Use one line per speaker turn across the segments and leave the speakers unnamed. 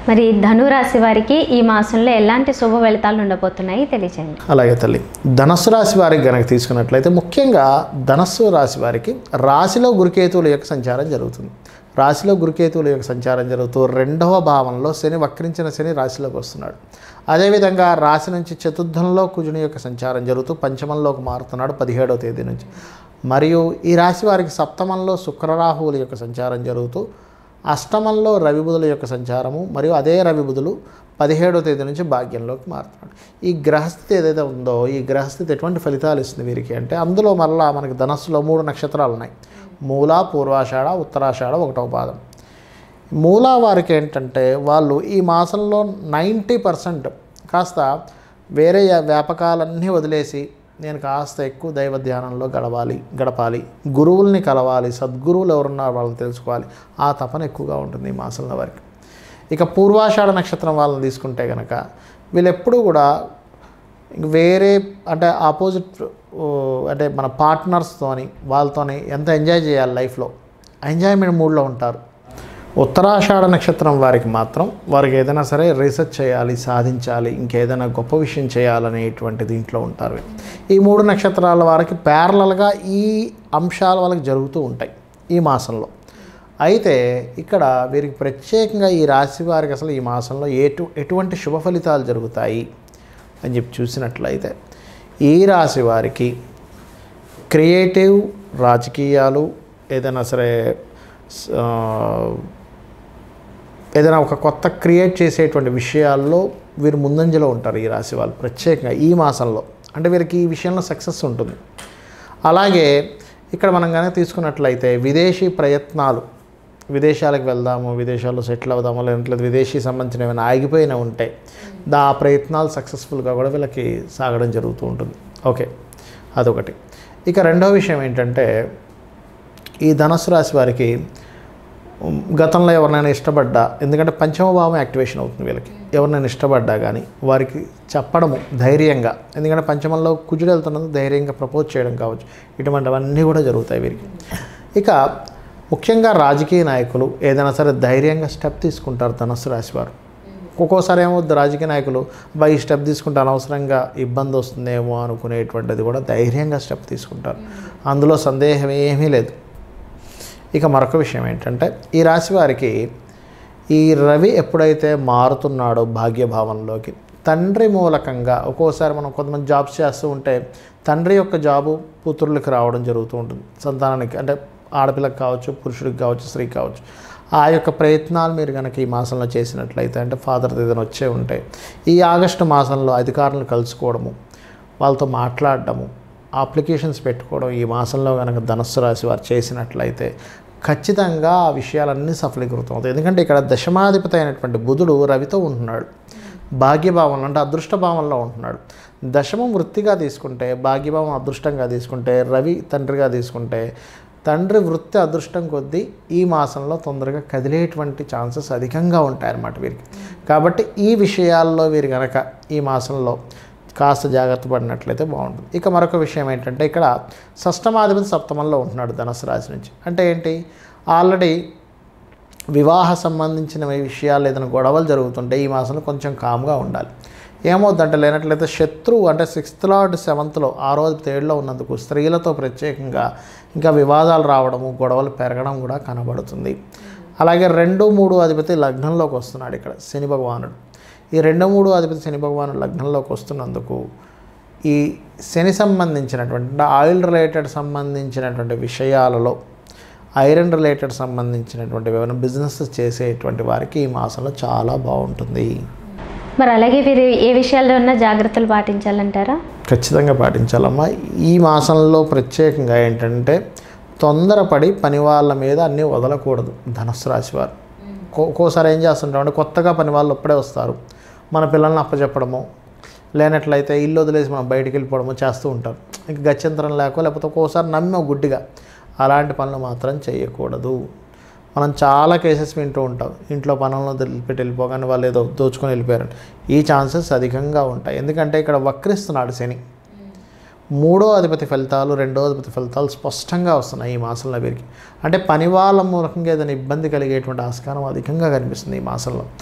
మరి ధనురాశి వారికి ఈ మాసంలో ఎలాంటి శుభ ఫలితాలు ఉండబోతున్నాయి తెలియజేయండి
అలాగే తల్లి ధనస్సు రాశి వారికి కనుక తీసుకున్నట్లయితే ముఖ్యంగా ధనస్సు రాశి వారికి రాశిలో గురుకేతువుల యొక్క సంచారం జరుగుతుంది రాశిలో గురుకేతువుల యొక్క సంచారం జరుగుతూ రెండవ భావంలో శని వక్రించిన శని రాశిలోకి వస్తున్నాడు అదేవిధంగా రాశి నుంచి చతుర్థంలో కుజుని యొక్క సంచారం జరుగుతూ పంచమంలోకి మారుతున్నాడు పదిహేడవ తేదీ నుంచి మరియు ఈ రాశి వారికి సప్తమంలో శుక్రరాహువుల యొక్క సంచారం జరుగుతూ అష్టమంలో రవి బుధుల యొక్క సంచారము మరియు అదే రవి బుధులు పదిహేడవ తేదీ నుంచి భాగ్యంలోకి మారుతున్నాడు ఈ గ్రహస్థితి ఏదైతే ఉందో ఈ గ్రహస్థితి ఎటువంటి ఫలితాలు ఇస్తుంది వీరికి అంటే అందులో మరలా మనకి ధనస్సులో మూడు నక్షత్రాలు ఉన్నాయి మూల పూర్వాషాఢ ఉత్తరాషాఢ ఒకటవ పాదం మూలా వారికి ఏంటంటే వాళ్ళు ఈ మాసంలో నైంటీ పర్సెంట్ కాస్త వేరే వ్యాపకాలన్నీ వదిలేసి నేను కాస్త ఎక్కువ దైవ ధ్యానంలో గడవాలి గడపాలి గురువుల్ని కలవాలి సద్గురువులు ఎవరున్నారు వాళ్ళని తెలుసుకోవాలి ఆ తపన ఎక్కువగా ఉంటుంది ఈ మాసంలో వారికి ఇక పూర్వాషాఢ నక్షత్రం వాళ్ళని తీసుకుంటే కనుక వీళ్ళెప్పుడూ కూడా ఇంక వేరే అంటే ఆపోజిట్ ఓ, అంటే మన పార్ట్నర్స్తోని వాళ్ళతోని ఎంత ఎంజాయ్ చేయాలి లైఫ్లో ఎంజాయ్మెంట్ మూడ్లో ఉంటారు ఉత్తరాషాఢ నక్షత్రం వారికి మాత్రం వారికి ఏదైనా సరే రీసెర్చ్ చేయాలి సాధించాలి ఇంకేదైనా గొప్ప విషయం చేయాలనేటువంటి దీంట్లో ఉంటారు ఈ మూడు నక్షత్రాల వారికి ప్యారలల్గా ఈ అంశాలు వాళ్ళకి జరుగుతూ ఉంటాయి ఈ మాసంలో అయితే ఇక్కడ వీరికి ప్రత్యేకంగా ఈ రాశి వారికి అసలు ఈ మాసంలో ఎటు ఎటువంటి శుభ ఫలితాలు జరుగుతాయి అని చెప్పి చూసినట్లయితే ఈ రాశి వారికి క్రియేటివ్ రాజకీయాలు ఏదైనా సరే స- ఆ, ఏదైనా ఒక కొత్త క్రియేట్ చేసేటువంటి విషయాల్లో వీరు ముందంజలో ఉంటారు ఈ రాశి వాళ్ళు ప్రత్యేకంగా ఈ మాసంలో అంటే వీరికి ఈ విషయంలో సక్సెస్ ఉంటుంది అలాగే ఇక్కడ మనం కనుక తీసుకున్నట్లయితే విదేశీ ప్రయత్నాలు విదేశాలకు వెళ్దాము విదేశాల్లో సెటిల్ అవుదాము లేదంటే విదేశీ సంబంధించిన ఏమైనా ఆగిపోయినా ఉంటే దా ఆ ప్రయత్నాలు సక్సెస్ఫుల్గా కూడా వీళ్ళకి సాగడం జరుగుతూ ఉంటుంది ఓకే అదొకటి ఇక రెండో విషయం ఏంటంటే ఈ ధనస్సు రాశి వారికి ఉమ్, గతంలో ఎవరినైనా ఇష్టపడ్డా ఎందుకంటే పంచమ భావం యాక్టివేషన్ అవుతుంది వీళ్ళకి ఎవరినైనా ఇష్టపడ్డా కానీ వారికి చెప్పడము ధైర్యంగా ఎందుకంటే పంచమంలో కుజుడు వెళ్తున్నందుకు ధైర్యంగా ప్రపోజ్ చేయడం కావచ్చు ఇటువంటివన్నీ కూడా జరుగుతాయి వీరికి ఇక ముఖ్యంగా రాజకీయ నాయకులు ఏదైనా సరే ధైర్యంగా స్టెప్ తీసుకుంటారు ధనస్సు రాశి వారు ఒక్కోసారి ఏమో రాజకీయ నాయకులు బై ఈ స్టెప్ తీసుకుంటే అనవసరంగా ఇబ్బంది వస్తుందేమో అనుకునేటువంటిది కూడా ధైర్యంగా స్టెప్ తీసుకుంటారు అందులో సందేహం ఏమీ లేదు ఇక మరొక విషయం ఏంటంటే ఈ రాశి వారికి ఈ రవి ఎప్పుడైతే మారుతున్నాడో భాగ్యభావంలోకి తండ్రి మూలకంగా ఒక్కోసారి మనం కొంతమంది జాబ్స్ చేస్తూ ఉంటే తండ్రి యొక్క జాబు కూతుర్లకి రావడం జరుగుతూ ఉంటుంది సంతానానికి అంటే ఆడపిల్లకి కావచ్చు పురుషుడికి కావచ్చు స్త్రీకి కావచ్చు ఆ యొక్క ప్రయత్నాలు మీరు కనుక ఈ మాసంలో చేసినట్లయితే అంటే ఫాదర్ ఏదైనా వచ్చే ఉంటే ఈ ఆగస్టు మాసంలో అధికారులను కలుసుకోవడము వాళ్ళతో మాట్లాడడము అప్లికేషన్స్ పెట్టుకోవడం ఈ మాసంలో కనుక ధనస్సు రాశి వారు చేసినట్లయితే ఖచ్చితంగా ఆ విషయాలన్నీ సఫలీకృతం అవుతాయి ఎందుకంటే ఇక్కడ దశమాధిపతి అయినటువంటి బుధుడు రవితో ఉంటున్నాడు భాగ్యభావంలో అంటే అదృష్ట భావంలో ఉంటున్నాడు దశమం వృత్తిగా తీసుకుంటే భాగ్యభావం అదృష్టంగా తీసుకుంటే రవి తండ్రిగా తీసుకుంటే తండ్రి వృత్తి అదృష్టం కొద్దీ ఈ మాసంలో తొందరగా కదిలేటువంటి ఛాన్సెస్ అధికంగా ఉంటాయన్నమాట వీరికి కాబట్టి ఈ విషయాల్లో వీరు కనుక ఈ మాసంలో కాస్త జాగ్రత్త పడినట్లయితే బాగుంటుంది ఇక మరొక విషయం ఏంటంటే ఇక్కడ షష్టమాధిపతి సప్తమంలో ఉంటున్నాడు ధనుసు రాశి నుంచి అంటే ఏంటి ఆల్రెడీ వివాహ సంబంధించిన విషయాలు ఏదైనా గొడవలు జరుగుతుంటే ఈ మాసంలో కొంచెం కామ్గా ఉండాలి ఏమవుద్దంటే లేనట్లయితే శత్రువు అంటే సిక్స్త్ లార్డ్ సెవెంత్లో ఆ రోజు తేడులో ఉన్నందుకు స్త్రీలతో ప్రత్యేకంగా ఇంకా వివాదాలు రావడము గొడవలు పెరగడం కూడా కనబడుతుంది అలాగే రెండు మూడు అధిపతి లగ్నంలోకి వస్తున్నాడు ఇక్కడ శని భగవానుడు ఈ రెండు మూడు అధిపతి శని భగవానుడు లగ్నంలోకి వస్తున్నందుకు ఈ శని సంబంధించినటువంటి అంటే ఆయిల్ రిలేటెడ్ సంబంధించినటువంటి విషయాలలో ఐరన్ రిలేటెడ్ సంబంధించినటువంటి ఏమైనా బిజినెస్ చేసేటువంటి వారికి ఈ మాసంలో చాలా బాగుంటుంది
మరి అలాగే వీరు ఏ విషయాల్లో ఉన్న జాగ్రత్తలు పాటించాలంటారా
ఖచ్చితంగా పాటించాలమ్మా ఈ మాసంలో ప్రత్యేకంగా ఏంటంటే తొందరపడి పని వాళ్ళ మీద అన్నీ వదలకూడదు ధనుసు రాశి వారు ఒక్కో- ఒక్కోసారి ఏం చేస్తుంటాం అంటే కొత్తగా పని వాళ్ళు అప్పుడే వస్తారు మన పిల్లల్ని అప్పచెప్పడము లేనట్లయితే ఇల్లు వదిలేసి మనం బయటికి వెళ్ళిపోవడము చేస్తూ ఉంటారు ఇంక గత్యంతరం లేక లేకపోతే ఒక్కోసారి నమ్మే గుడ్డిగా అలాంటి పనులు మాత్రం చేయకూడదు మనం చాలా కేసెస్ వింటూ ఉంటాం ఇంట్లో పనులను వదిలిపెట్టి వెళ్ళిపోగానే వాళ్ళు ఏదో దోచుకొని వెళ్ళిపోయారు ఈ ఛాన్సెస్ అధికంగా ఉంటాయి ఎందుకంటే ఇక్కడ వక్రిస్తున్నాడు శని మూడో అధిపతి ఫలితాలు రెండో అధిపతి ఫలితాలు స్పష్టంగా వస్తున్నాయి ఈ మాసంలో వీరికి అంటే పని వాళ్ళ మూలకంగా ఏదైనా ఇబ్బంది కలిగేటువంటి ఆస్కారం అధికంగా కనిపిస్తుంది ఈ మాసంలో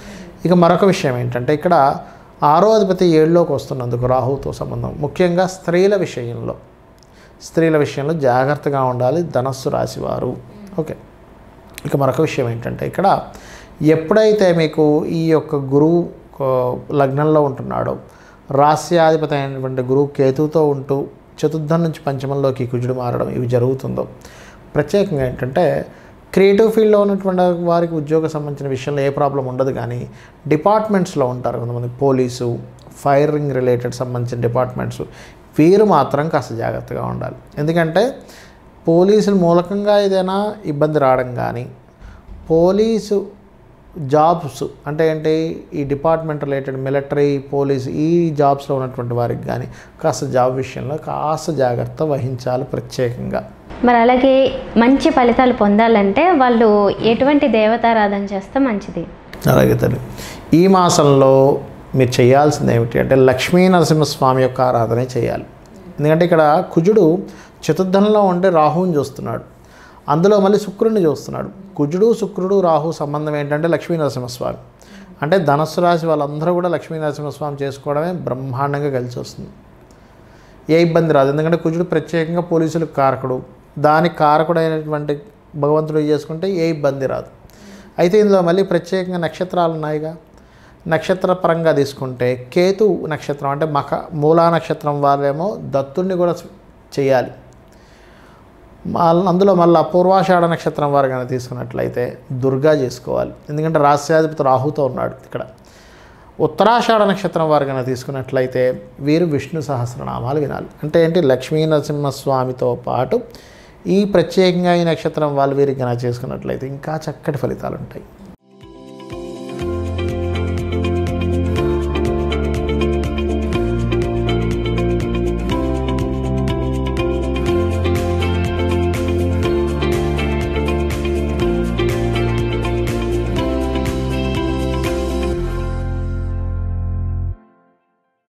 ఇక మరొక విషయం ఏంటంటే ఇక్కడ ఆరో అధిపతి ఏడులోకి వస్తున్నందుకు రాహుతో సంబంధం ముఖ్యంగా స్త్రీల విషయంలో స్త్రీల విషయంలో జాగ్రత్తగా ఉండాలి ధనస్సు రాశివారు ఓకే ఇక మరొక విషయం ఏంటంటే ఇక్కడ ఎప్పుడైతే మీకు ఈ యొక్క గురువు ఆ, లగ్నంలో ఉంటున్నాడో రాస్యాధిపతి అయినటువంటి గురువు కేతువుతో ఉంటూ చతుర్థం నుంచి పంచమంలోకి కుజుడు మారడం ఇవి జరుగుతుందో ప్రత్యేకంగా ఏంటంటే క్రియేటివ్ ఫీల్డ్లో ఉన్నటువంటి వారికి ఉద్యోగ సంబంధించిన విషయంలో ఏ ప్రాబ్లం ఉండదు కానీ డిపార్ట్మెంట్స్లో ఉంటారు కొంతమంది పోలీసు ఫైరింగ్ రిలేటెడ్ సంబంధించిన డిపార్ట్మెంట్స్ వీరు మాత్రం కాస్త జాగ్రత్తగా ఉండాలి ఎందుకంటే పోలీసుల మూలకంగా ఏదైనా ఇబ్బంది రావడం కానీ పోలీసు జాబ్స్ అంటే ఏంటి ఈ డిపార్ట్మెంట్ రిలేటెడ్ మిలిటరీ పోలీస్ ఈ జాబ్స్లో ఉన్నటువంటి వారికి కానీ కాస్త జాబ్ విషయంలో కాస్త జాగ్రత్త వహించాలి ప్రత్యేకంగా
మరి అలాగే మంచి ఫలితాలు పొందాలంటే వాళ్ళు ఎటువంటి దేవతారాధన చేస్తే మంచిది
అలాగే తల్లి ఈ మాసంలో మీరు చేయాల్సింది ఏమిటి అంటే లక్ష్మీ నరసింహస్వామి యొక్క ఆరాధన చేయాలి ఎందుకంటే ఇక్కడ కుజుడు చతుర్థంలో ఉండే రాహువుని చూస్తున్నాడు అందులో మళ్ళీ శుక్రుడిని చూస్తున్నాడు కుజుడు శుక్రుడు రాహు సంబంధం ఏంటంటే లక్ష్మీ నరసింహస్వామి అంటే ధనస్సు రాశి వాళ్ళందరూ కూడా లక్ష్మీ నరసింహస్వామి చేసుకోవడమే బ్రహ్మాండంగా కలిసి వస్తుంది ఏ ఇబ్బంది రాదు ఎందుకంటే కుజుడు ప్రత్యేకంగా పోలీసులకు కారకుడు దానికి కారకుడైనటువంటి భగవంతుడు చేసుకుంటే ఏ ఇబ్బంది రాదు అయితే ఇందులో మళ్ళీ ప్రత్యేకంగా నక్షత్రాలు ఉన్నాయిగా నక్షత్ర పరంగా తీసుకుంటే కేతు నక్షత్రం అంటే మఖ మూలా నక్షత్రం వారేమో దత్తుడిని కూడా చేయాలి మళ్ళీ అందులో మళ్ళీ పూర్వాషాఢ నక్షత్రం వారు కనుక తీసుకున్నట్లయితే దుర్గా చేసుకోవాలి ఎందుకంటే రాస్యాధిపతి రాహుతో ఉన్నాడు ఇక్కడ ఉత్తరాషాఢ నక్షత్రం వారు కనుక తీసుకున్నట్లయితే వీరు విష్ణు సహస్రనామాలు వినాలి అంటే ఏంటి లక్ష్మీ నరసింహస్వామితో పాటు ఈ ప్రత్యేకంగా ఈ నక్షత్రం వాళ్ళు వీరికి కనుక చేసుకున్నట్లయితే ఇంకా చక్కటి ఫలితాలు ఉంటాయి